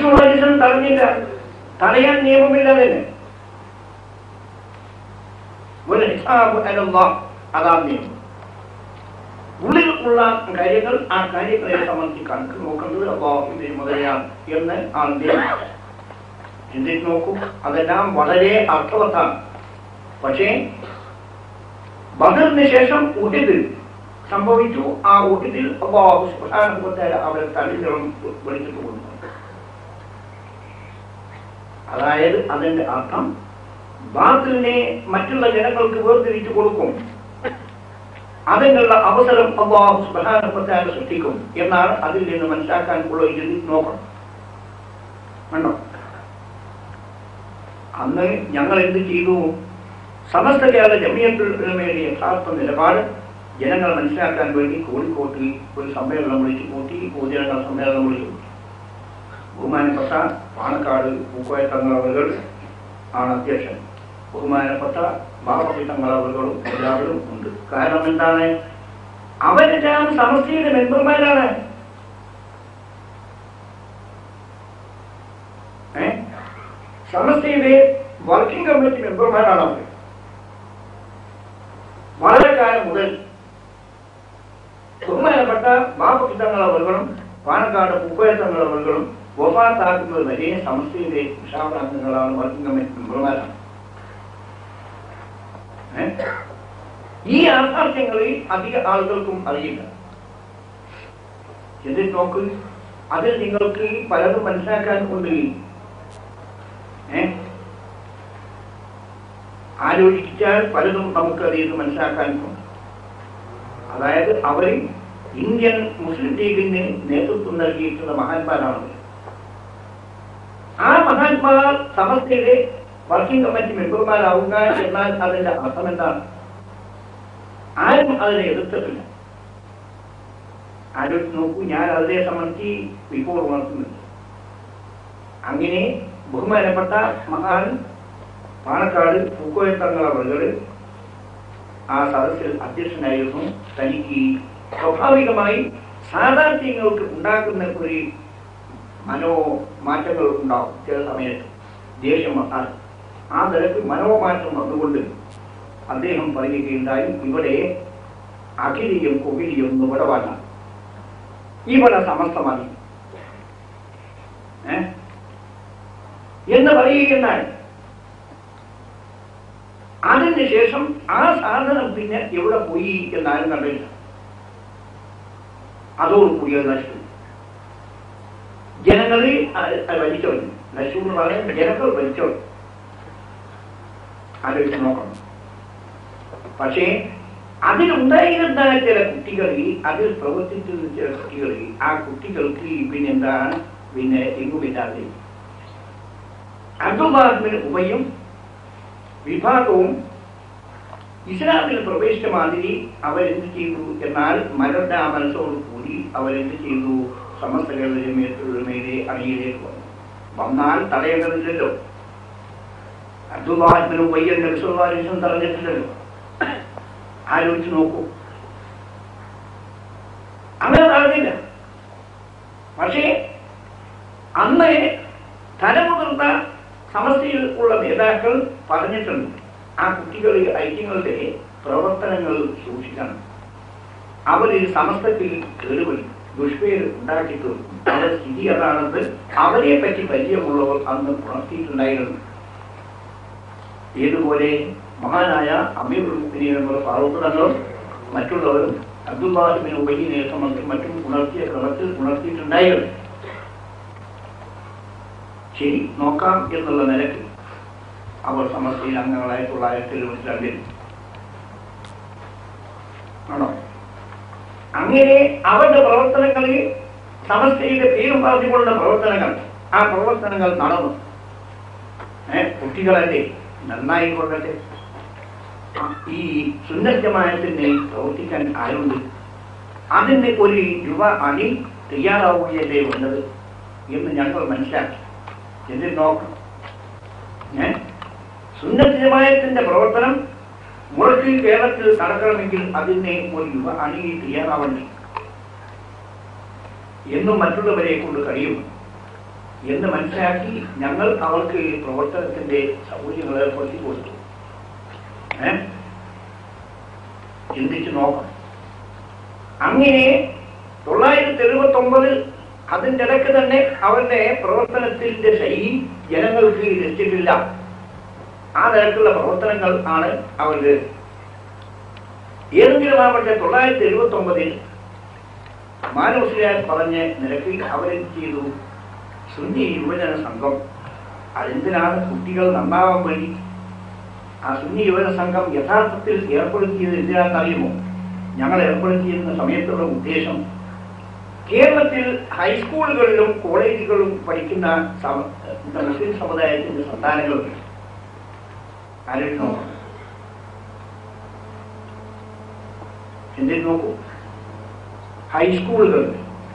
നബിസുവാസം തടഞ്ഞില്ല തടയാൻ നിയമമില്ല തന്നെ ഒരു ഹിസാബ് അലല്ലാഹ് അതാണ് നിയമം ഉള്ളിൽ ഉള്ള കാര്യങ്ങൾ ആ കാര്യങ്ങളെ സംബന്ധിച്ച് കണക്ക് നോക്കുന്നത് അള്ളാഹുവിന്റെ മുതലാണ് എന്ന് ആദ്യം ചിന്തിച്ച് നോക്കൂ അതെല്ലാം വളരെ അർത്ഥവത്താണ് പക്ഷേ ബദറിന് ശേഷം ഉഹിദിൽ സംഭവിച്ചു ആ ഉഹിദിൽ അള്ളാഹു സുബ്ഹാനഹു അവരെ തള്ളികളും വിളിച്ചിട്ട് കൊണ്ടു അതായത് അതിന്റെ അർത്ഥം ബാത്തിലിനെ മറ്റുള്ള ജനങ്ങൾക്ക് വേർതിരിച്ചു കൊടുക്കും അതിനുള്ള അവസരം അള്ളാഹു സുബാനുഭത്താൽ സൃഷ്ടിക്കും എന്നാണ് അതിൽ നിന്ന് മനസ്സിലാക്കാൻ ഉള്ള ഒരു രീതി നോക്കണം കണ്ടോ അന്ന് ഞങ്ങൾ എന്ത് ചെയ്തു സമസ്ത കേരള ജമിയത്തുലമയുടെ യഥാർത്ഥ നിലപാട് ജനങ്ങൾ മനസ്സിലാക്കാൻ വേണ്ടി കോഴിക്കോട്ടിൽ ഒരു സമ്മേളനം വിളിച്ചു കൂട്ടി പൊതുജനങ്ങൾ സമ്മേളനം വിളിച്ചു കൂട്ടി ബഹുമാനപ്പെട്ട പാണക്കാട് പൂക്കോയ തങ്ങളവകൾ ആണ് അധ്യക്ഷൻ ബഹുമാനപ്പെട്ട ബാബി തങ്ങളവകളും എല്ലാവരും ഉണ്ട് കാരണം എന്താണ് അവരെല്ലാം സമസ്തയുടെ മെമ്പർമാരാണ് ഏ സമസ്തയുടെ വർക്കിംഗ് കമ്മിറ്റി മെമ്പർമാരാണ് അവർ വളരെ കാലം മുതൽ ബഹുമാനപ്പെട്ട ബാബി തങ്ങളവകളും പാണക്കാട് പൂക്കോയ തങ്ങളവകളും വഫാത്താക്കുന്നത് വരെ സമസ്തയുടെ വിഷാദാംഗങ്ങളാണ് വർക്കിംഗ് കമ്മിറ്റി മെമ്പർമാരാണ് ഏ? ഈ യാഥാർത്ഥ്യങ്ങളിൽ അധിക ആളുകൾക്കും അറിയില്ല ചിന്തിച്ച് നോക്ക് അതിൽ നിങ്ങൾക്ക് പലതും മനസ്സിലാക്കാൻ ഉണ്ട് ഏ ആലോചിച്ചാൽ പലതും നമുക്ക് അതിൽ നിന്ന് മനസ്സിലാക്കാനുണ്ട് അതായത് അവർ ഇന്ത്യൻ മുസ്ലിം ലീഗിന് നേതൃത്വം നൽകിയിട്ടുള്ള മഹാന്മാരാണ് ആ മഹാന്മാർ സമസ്തയുടെ വർക്കിംഗ് കമ്മിറ്റി മെമ്പർമാരാവുക എന്നാൽ അതിന്റെ അർത്ഥം എന്താണ് ആരും അതിനെ എതിർത്തിട്ടില്ല ആലോചിച്ച് നോക്കൂ ഞാൻ അതിനെ സംബന്ധിച്ച് ഇപ്പോൾ ഉണർത്തുന്നുണ്ട് അങ്ങനെ ബഹുമാനപ്പെട്ട മഹാൻ പാണക്കാട് പൂക്കോയത്തങ്ങൾ അവർ ആ സദസ്സിൽ അധ്യക്ഷനായിരുന്നു തനിക്ക് സ്വാഭാവികമായി സാധാർത്ഥ്യങ്ങൾക്ക് ഉണ്ടാക്കുന്ന ഒരു മനോമാറ്റങ്ങൾ ഉണ്ടാവും ചില സമയത്ത് ദേഷ്യം വന്നാൽ ആ നിലക്ക് മനോമാറ്റം വന്നുകൊണ്ട് അദ്ദേഹം പറയുകയുണ്ടായി ഇവിടെ അഖിലിയും കുകിലിയും നിവിടവല്ല ഇവിടെ സമസ്തമതി ഏ? എന്ന് പറയുകയുണ്ടായി അതിനുശേഷം ആ സാധനം പിന്നെ എവിടെ പോയി എന്നാരും കണ്ടില്ല അതോടുകൂടി അത് നശിച്ചു ജനങ്ങളിൽ വലിച്ചോ നശിച്ചു എന്ന് പറയുന്നത് ജനങ്ങൾ വലിച്ചോ ആലോചിച്ച് നോക്കണം പക്ഷേ അതിലുണ്ടായിരുന്ന ചില കുട്ടികളിൽ അതിൽ പ്രവർത്തിച്ചിരുന്ന ചില കുട്ടികളിൽ ആ കുട്ടികൾക്ക് പിന്നെന്താണ് പിന്നെ എങ്ങുമില്ലാതെ അബ്ദുല്ലാഹിന് ഉഭയും വിഭാഗവും ഇസ്ലാമിൽ പ്രവേശിച്ച മാതിരി അവരെന്ത് ചെയ്തു എന്നാൽ മരുടെ ആ മനസ്സോട് കൂടി അവരെന്ത് ചെയ്തു സമസ്തകളുടെ മേലെ അണിയിലേക്ക് വന്നു വന്നാൽ തടയേണ്ടതില്ലല്ലോ അബ്ദുല്ലാഹിബിനും വയ്യൻ നബിസുല്ലാസും തടഞ്ഞിട്ടില്ലല്ലോ ആലോചിച്ച് നോക്കൂ അങ്ങനെ തടഞ്ഞില്ല പക്ഷേ അന്ന് തലമുതിർന്ന സമസ്തയിൽ ഉള്ള നേതാക്കൾ പറഞ്ഞിട്ടുണ്ട് ആ കുട്ടികളിൽ ഐക്യങ്ങളുടെ പ്രവർത്തനങ്ങൾ സൂക്ഷിക്കണം അവരിൽ സമസ്തത്തിൽ കേടുവരും ദുഷ്പേര് ഉണ്ടാക്കി തീർക്കും അവരുടെ സ്ഥിതി അതാണെന്ന് അവരെ പറ്റി പരിചയമുള്ളവർ അന്ന് ഉണർത്തിയിട്ടുണ്ടായിരുന്നു ഏതുപോലെ മഹാനായ അമീർ ഫാറൂഖ് തങ്ങളും മറ്റുള്ളവരും അബ്ദുല്ലാഹിബിൻ ഉബൈനെ സംബന്ധിച്ച് മറ്റും ഉണർത്തിയ ക്രമത്തിൽ ഉണർത്തിയിട്ടുണ്ടായിരുന്നു ശരി നോക്കാം എന്നുള്ള നിലയ്ക്ക് അവർ സമസ്തയിൽ അംഗങ്ങളായി തൊള്ളായിരത്തി എഴുപത്തി രണ്ടിൽ ആണോ അങ്ങനെ അവരുടെ പ്രവർത്തനങ്ങളിൽ സമസ്തയുടെ പേരും പറഞ്ഞുകൊണ്ടുള്ള പ്രവർത്തനങ്ങൾ ആ പ്രവർത്തനങ്ങൾ നടന്നു ഏ കുട്ടികളല്ലേ നന്നായി കൊള്ളട്ടെ ആ, ഈ സുന്ദരജമായത്തിന് പ്രവർത്തിക്കാൻ ആരുണ്ട് അതിന് ഒരു യുവ അണി തയ്യാറാവുകയല്ലേ വേണ്ടത് എന്ന് ഞങ്ങൾ മനസ്സിലാക്കി എന്നിട്ട് നോക്കണം ഏ സുന്ദരജമായത്തിന്റെ പ്രവർത്തനം മുറയ്ക്ക് കേരളത്തിൽ നടക്കണമെങ്കിൽ അതിനെ ഒരു യുവ അണി തയ്യാറാവണ്ടേ എന്നും മറ്റുള്ളവരെ കൊണ്ട് കഴിയും എന്ന് മനസ്സിലാക്കി ഞങ്ങൾ അവർക്ക് ഈ പ്രവർത്തനത്തിന്റെ സൗകര്യങ്ങൾ ഏർപ്പെടുത്തി കൊടുത്തു ഏ ചിന്തിച്ചു നോക്കണം അങ്ങനെ തൊള്ളായിരത്തി എഴുപത്തി ഒമ്പതിൽ അതിൻ്റെ ഇടയ്ക്ക് തന്നെ അവരുടെ പ്രവർത്തനത്തിന്റെ ശൈലി ജനങ്ങൾക്ക് രസിച്ചിട്ടില്ല ആ തരത്തിലുള്ള പ്രവർത്തനങ്ങൾ ആണ് അവർക്ക് ഏതെങ്കിലും ആവട്ടെ തൊള്ളായിരത്തി എഴുപത്തി ഒമ്പതിൽ മാനവസിലാർ പറഞ്ഞ നിരക്കിൽ അവരെന്ത് ചെയ്തു സുന്നി യുവജന സംഘം അതെന്തിനാണ് കുട്ടികൾ നന്നാവാൻ വേണ്ടി ആ സുന്നി യുവജന സംഘം യഥാർത്ഥത്തിൽ ഏർപ്പെടുത്തിയത് എന്തിനാണെന്ന് അറിയുമോ ഞങ്ങൾ ഏർപ്പെടുത്തിയിരുന്ന സമയത്തുള്ള ഉദ്ദേശം കേരളത്തിൽ ഹൈസ്കൂളുകളിലും കോളേജുകളിലും പഠിക്കുന്ന സമ- മുസ്ലിം സമുദായത്തിന്റെ സന്താനങ്ങളുണ്ട് ആലോചിച്ച് നോക്കണം എന്തിനു നോക്കൂ ഹൈസ്കൂളുകൾ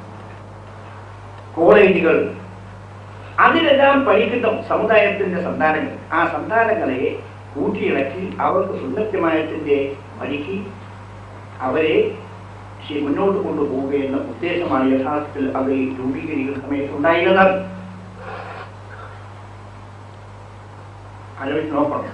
കോളേജുകൾ അതിലെല്ലാം പഠിക്കുന്ന സമുദായത്തിന്റെ സന്താനങ്ങൾ ആ സന്താനങ്ങളെ കൂട്ടിയിളക്കി അവർക്ക് സുന്ദരമായത്തിന്റെ പഠിക്കി അവരെ ശരി മുന്നോട്ട് കൊണ്ടുപോവുകയെന്ന ഉദ്ദേശമാണ് യഥാർത്ഥത്തിൽ അത് രൂപീകരിക്കുന്ന സമയത്ത് ഉണ്ടായിരുന്നത് ആലോചിച്ച് നോക്കണം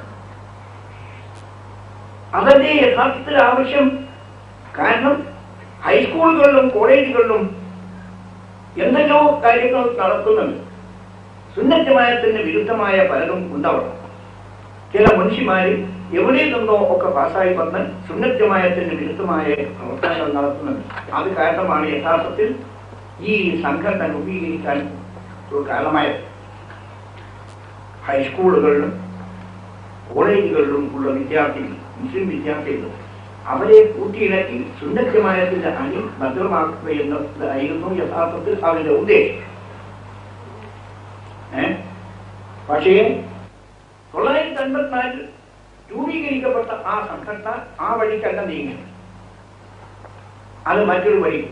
അതല്ലേ യഥാർത്ഥത്തിൽ ആവശ്യം കാരണം ഹൈസ്കൂളുകളിലും കോളേജുകളിലും എന്തെല്ലോ കാര്യങ്ങൾ നടക്കുന്നുണ്ട് സുന്നത്തമായത്തിന് വിരുദ്ധമായ പലതും ഉണ്ടാവണം ചില മനുഷ്യന്മാര് എവിടെ നിന്നോ ഒക്കെ പാസ്സായി വന്ന് സുന്നത്തമായത്തിന് വിരുദ്ധമായ പ്രവർത്തനങ്ങൾ നടത്തുന്നുണ്ട് അത് കാരണമാണ് യഥാർത്ഥത്തിൽ ഈ സംഘടന രൂപീകരിക്കാൻ ഒരു കാരണമായത് ഹൈസ്കൂളുകളിലും കോളേജുകളിലും ഉള്ള വിദ്യാർത്ഥികൾ മുസ്ലിം വിദ്യാർത്ഥികൾ അവരെ കൂട്ടിയിണക്കി സുന്നത്തമായത്തിന്റെ അണി ഭദ്രമാക്കുക എന്നതായിരുന്നു യഥാർത്ഥത്തിൽ അവരുടെ ഉദ്ദേശം ഏ? പക്ഷേ തൊള്ളായിരത്തി അൻപത്തിനാലിൽ രൂപീകരിക്കപ്പെട്ട ആ സംഘടന ആ വഴിക്കല്ല നീങ്ങി അത് മറ്റൊരു വഴി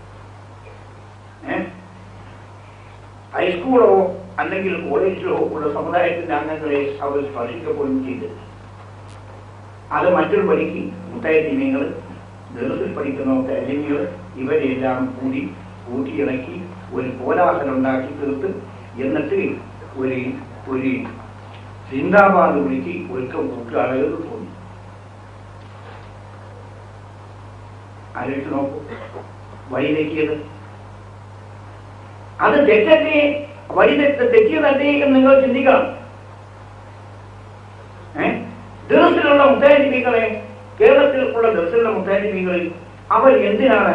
ഏ? ഹൈസ്കൂളോ അല്ലെങ്കിൽ കോളേജിലോ ഉള്ള സമുദായത്തിന്റെ അംഗങ്ങളെ അവർ സ്പർശിക്കപ്പോഴും ചെയ്ത് അത് മറ്റൊരു വഴിക്ക് മുത്തായത്തിമീങ്ങൾ ദർസിൽ പഠിക്കുന്ന മുത്തായത്തിമീങ്ങൾ ഇവരെല്ലാം കൂടി കൂട്ടിയിണക്കി ഒരു കോലാഹലം ഉണ്ടാക്കി തീർത്ത് എന്നിട്ട് ഒരു ഒരു സിന്ദാബാദ് വിളിക്ക് ഒരുക്കം കൂട്ടുകാളുകൾ തോന്നി ആലോചിച്ച് നോക്കൂ വഴി തെറ്റിയത് അത് തെറ്റല്ലേ വഴി തെറ്റ് തെറ്റിയതല്ലേ എന്ന് നിങ്ങൾ ചിന്തിക്കണം ഏ ദർസിലുള്ള മുത്താരിമീകളെ കേരളത്തിൽ ഉള്ള ദർസിലുള്ള മുത്താരിമീകളിൽ അവർ എന്തിനാണ്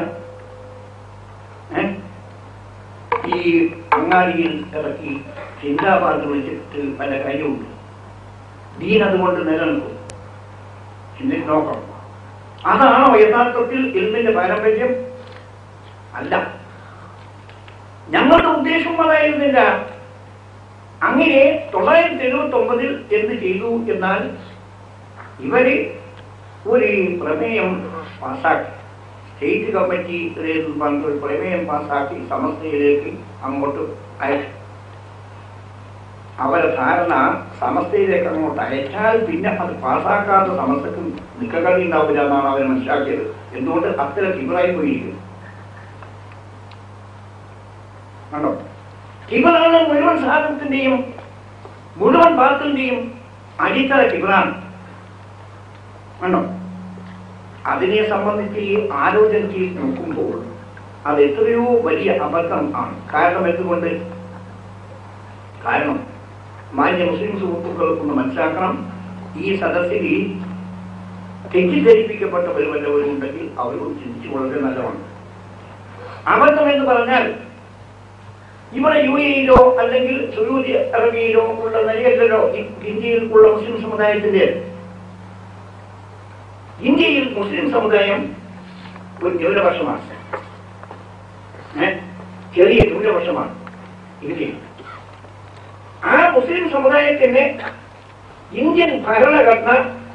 ഏ ഈ അങ്ങാടിയിൽ ഇറക്കി ചിന്താബാദ് വിളിച്ചിട്ട് പല കാര്യമുണ്ട് ദീൻ അതുകൊണ്ട് നിലനിൽക്കും ചിന്തിച്ച് നോക്കണം അതാണോ യഥാർത്ഥത്തിൽ ഇൽമിന്റെ പാരമ്പര്യം അല്ല ഞങ്ങളുടെ ഉദ്ദേശം അതായിരുന്നില്ല അങ്ങനെ തൊള്ളായിരത്തി എഴുപത്തി ഒമ്പതിൽ എന്ത് ചെയ്തു എന്നാൽ ഇവര് ഒരു പ്രമേയം പാസാക്കി സ്റ്റേറ്റ് കമ്മിറ്റി പറഞ്ഞ ഒരു പ്രമേയം പാസാക്കി സമസ്തയിലേക്ക് അങ്ങോട്ട് അയച്ചു അവരെ ധാരണ സമസ്തയിലേക്ക് അങ്ങോട്ട് അയച്ചാൽ പിന്നെ അത് പാസ്സാക്കാത്ത സമസ്തക്ക് നിക്കകളി ഉണ്ടാവില്ല എന്നാണ് അവർ മനസ്സിലാക്കിയത് എന്തുകൊണ്ട് അത്ര കിബറായി പോയിരിക്കും കണ്ടോ കിബറാണ് മുഴുവൻ സാധനത്തിന്റെയും മുഴുവൻ പാത്രത്തിന്റെയും അടിത്തറ കിബറാണ് കണ്ടോ അതിനെ സംബന്ധിച്ച് ഈ ആലോചനയിൽ നോക്കുമ്പോൾ അത് എത്രയോ വലിയ അബദ്ധം ആണ് കാരണം എന്തുകൊണ്ട് കാരണം മാന്യ മുസ്ലിം സുഹൃത്തുക്കൾ ഒന്ന് മനസ്സിലാക്കണം ഈ സദസ്സിൽ തെറ്റിദ്ധരിപ്പിക്കപ്പെട്ടവർ വല്ലവരും ഉണ്ടെങ്കിൽ അവരോട് ചിന്തിച്ചു വളരെ നല്ലതാണ് അബദ്ധം എന്ന് പറഞ്ഞാൽ ഇവിടെ യു എയിലോ അല്ലെങ്കിൽ സൗദി അറേബ്യയിലോ ഉള്ള നിലയല്ലല്ലോ ഇ- ഇന്ത്യയിൽ ഉള്ള മുസ്ലിം സമുദായത്തിന്റെ ഇന്ത്യയിൽ മുസ്ലിം സമുദായം ഒരു ന്യൂനപക്ഷമാണ് ഏ? ചെറിയ ന്യൂനപക്ഷമാണ് ഇന്ത്യയിൽ ആ മുസ്ലിം സമുദായത്തിന് ഇന്ത്യൻ ഭരണഘടന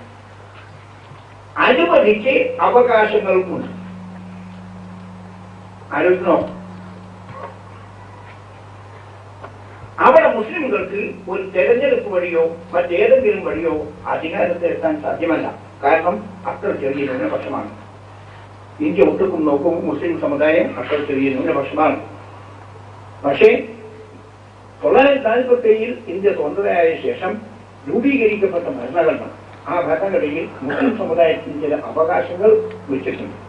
അനുവദിച്ച് അവകാശങ്ങൾക്കുണ്ട് ആലോചിക്കണോ അവിടെ മുസ്ലിംകൾക്ക് ഒരു തെരഞ്ഞെടുപ്പ് വഴിയോ മറ്റേതെങ്കിലും വഴിയോ അധികാരത്തിൽ എത്താൻ സാധ്യമല്ല കാരണം അത്ര ചെറിയ ന്യൂനപക്ഷമാണ് ഇന്ത്യ ഒട്ടുക്കും നോക്കും മുസ്ലിം സമുദായം അത്ര ചെറിയ ന്യൂനപക്ഷമാണ് പക്ഷേ തൊള്ളായിരത്തി നാൽപ്പത്തേഴിൽ ഇന്ത്യ സ്വതന്ത്രയായ ശേഷം രൂപീകരിക്കപ്പെട്ട ഭരണഘടന ആ ഭരണഘടനയിൽ മുസ്ലിം സമുദായത്തിന് ചില അവകാശങ്ങൾ വെച്ചിട്ടുണ്ട്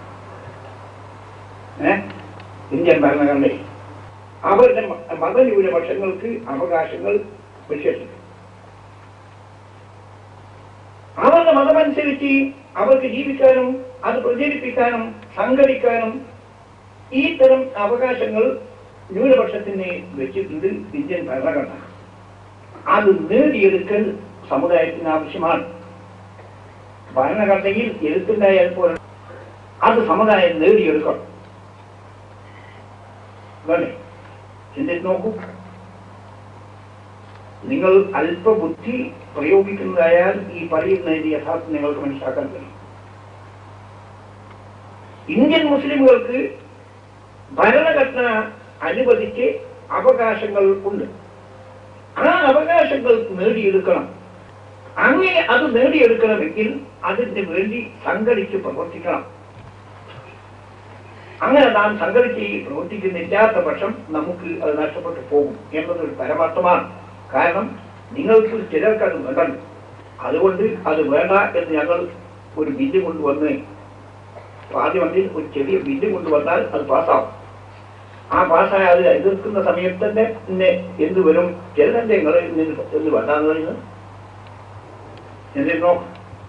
ഏ? ഇന്ത്യൻ ഭരണഘടനയിൽ അവരുടെ മ- മതന്യൂനപക്ഷങ്ങൾക്ക് അവകാശങ്ങൾ വെച്ചിട്ടുണ്ട് അവരുടെ മതമനുസരിച്ച് അവർക്ക് ജീവിക്കാനും അത് പ്രചരിപ്പിക്കാനും സംഘടിക്കാനും ഈ തരം അവകാശങ്ങൾ ന്യൂനപക്ഷത്തിന് വെച്ചിട്ടുണ്ട് ഇന്ത്യൻ ഭരണഘടന അത് നേടിയെടുക്കൽ സമുദായത്തിന് ആവശ്യമാണ് ഭരണഘടനയിൽ എഴുത്തുണ്ടായാൽ പോലെ അത് സമുദായം നേടിയെടുക്കണം വേണ്ടേ ചിന്തിച്ച് നോക്കൂ നിങ്ങൾ അല്പബുദ്ധി പ്രയോഗിക്കുന്നതായാൽ ഈ പറയുന്നതിന്റെ യഥാർത്ഥം നിങ്ങൾക്ക് മനസ്സിലാക്കാൻ കഴിയും ഇന്ത്യൻ മുസ്ലിമുകൾക്ക് ഭരണഘടന അനുവദിച്ച് അവകാശങ്ങൾ ഉണ്ട് ആ അവകാശങ്ങൾ നേടിയെടുക്കണം അങ്ങനെ അത് നേടിയെടുക്കണമെങ്കിൽ അതിന് വേണ്ടി സംഘടിച്ച് പ്രവർത്തിക്കണം അങ്ങനെ നാം സംഘടിച്ച് പ്രവർത്തിക്കുന്നില്ലാത്ത പക്ഷം നമുക്ക് അത് നഷ്ടപ്പെട്ടു പോകും എന്നതൊരു പരമാർത്ഥമാണ് കാരണം നിങ്ങൾക്ക് ചിലർക്ക് അത് വേണ്ടല്ലോ അതുകൊണ്ട് അത് വേണ്ട എന്ന് ഞങ്ങൾ ഒരു ബില്ല് കൊണ്ടുവന്ന് പാർലമെന്റിൽ ഒരു ചെറിയ ബില്ല് കൊണ്ടുവന്നാൽ അത് പാസ്സാവും ആ പാസ്സായ അത് എതിർക്കുന്ന സമയത്ത് തന്നെ പിന്നെ എന്ത് വരും ചിലരെന്തെ നിങ്ങൾ എന്ത് വേണ്ടാന്ന് പറയുന്നത് എന്തിനോ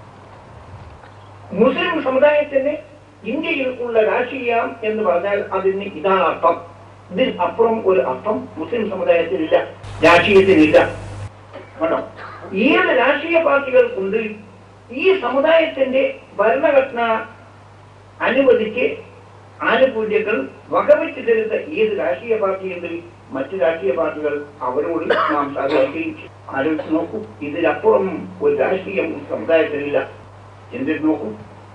മുസ്ലിം സമുദായത്തിന് ഇന്ത്യയിൽ ഉള്ള രാഷ്ട്രീയം എന്ന് പറഞ്ഞാൽ അതിന് ഇതാണ് അർത്ഥം ഇതിൽ അപ്പുറം ഒരു അർത്ഥം മുസ്ലിം സമുദായത്തിനില്ല രാഷ്ട്രീയത്തിനില്ല കേട്ടോ ഏത് രാഷ്ട്രീയ പാർട്ടികൾക്കുണ്ട് ഈ സമുദായത്തിന്റെ ഭരണഘടന അനുവദിച്ച് ആനുകൂല്യങ്ങൾ വകവെച്ച് തരുന്ന ഏത് രാഷ്ട്രീയ പാർട്ടിയുണ്ട് മറ്റു രാഷ്ട്രീയ പാർട്ടികൾ അവരോട് നാം സഹകരിക്കുകയും ചെയ്യും. ആലോചിച്ച് നോക്കൂ ഇതിലപ്പുറം ഒരു രാഷ്ട്രീയം സമുദായത്തിലില്ല ചിന്തിച്ച് നോക്കൂ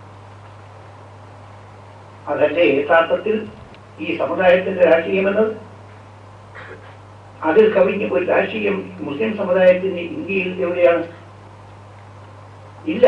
അതല്ലേ യഥാർത്ഥത്തിൽ ഈ സമുദായത്തിന്റെ രാഷ്ട്രീയമെന്നത് അതിൽ കവിഞ്ഞ ഒരു രാഷ്ട്രീയം മുസ്ലിം സമുദായത്തിന് ഇന്ത്യയിൽ എവിടെയാണ് ഇല്ല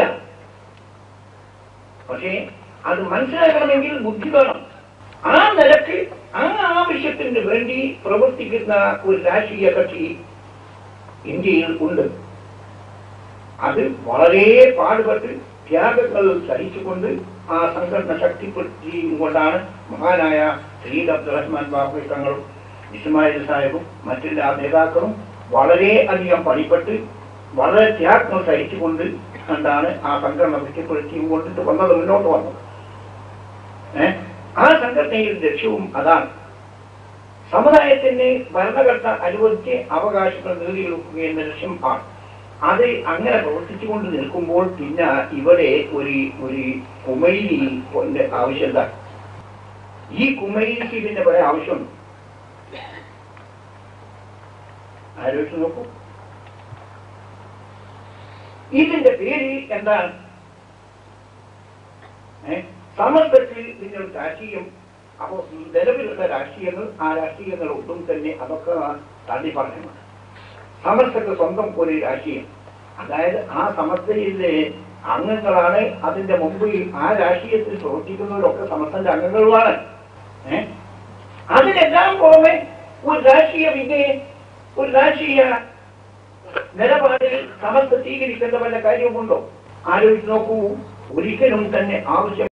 പക്ഷേ അത് മനസ്സിലാക്കണമെങ്കിൽ ബുദ്ധി വേണം ആ നിലക്ക് ആ ആവശ്യത്തിന് വേണ്ടി പ്രവർത്തിക്കുന്ന ഒരു രാഷ്ട്രീയ കക്ഷി ഇന്ത്യയിൽ ഉണ്ട് അത് വളരെ പാടുപെട്ട് ത്യാഗങ്ങൾ സഹിച്ചുകൊണ്ട് ആ സംഘടന ശക്തിപ്പെടുത്തിയും കൊണ്ടാണ് മഹാനായ സയ്യിദ് അബ്ദുറഹ്മാൻ ബാബു തങ്ങളും ഇസ്മായിൽ സാഹിബും മറ്റെല്ലാ നേതാക്കളും വളരെ അധികം പണിപ്പെട്ട് വളരെ ത്യാഗങ്ങൾ സഹിച്ചുകൊണ്ട് കണ്ടാണ് ആ സംഘടന ശക്തിപ്പെടുത്തിയും കൊണ്ടിട്ട് വന്നത് മുന്നോട്ട് വന്നത് ഏ? ആ സംഘടനയിൽ ലക്ഷ്യവും അതാണ് സമുദായത്തിന് ഭരണഘടന അനുവദിച്ച് അവകാശങ്ങൾ നേടിയെടുക്കുക എന്ന ലക്ഷ്യം ആണ് അത് അങ്ങനെ പ്രവർത്തിച്ചുകൊണ്ട് നിൽക്കുമ്പോൾ പിന്നെ ഇവിടെ ഒരു ഒരു കുമൈലി കൊണ്ട് ആവശ്യം എന്താ ഈ കുമൈലിക്ക് പിന്നെ കുറെ ആവശ്യമുണ്ട് ആലോചിച്ച് നോക്കൂ ഇതിന്റെ പേര് എന്താണ് ഏ? സമത്വത്തിൽ നിങ്ങൾ രാഷ്ട്രീയം അപ്പോ ഈ നിലവിലുള്ള രാഷ്ട്രീയങ്ങൾ ആ രാഷ്ട്രീയങ്ങൾ ഒന്നും തന്നെ അതൊക്കെ തള്ളി പറഞ്ഞതാണ് സമസ്തക്ക് സ്വന്തം ഒരു രാഷ്ട്രീയം അതായത് ആ സമസ്തയിലെ അംഗങ്ങളാണ് അതിന്റെ മുമ്പ് ആ രാഷ്ട്രീയത്തിൽ പ്രവർത്തിക്കുന്നവരൊക്കെ സമസ്തന്റെ അംഗങ്ങളുമാണ് ഏ അതിനെല്ലാം പുറമെ ഒരു രാഷ്ട്രീയ വിജയ ഒരു രാഷ്ട്രീയ നിലപാടിൽ സമസ്ത സ്വീകരിക്കേണ്ട വല്ല കാര്യവുമുണ്ടോ ആലോചിച്ച് നോക്കൂ ഒരിക്കലും തന്നെ ആവശ്യം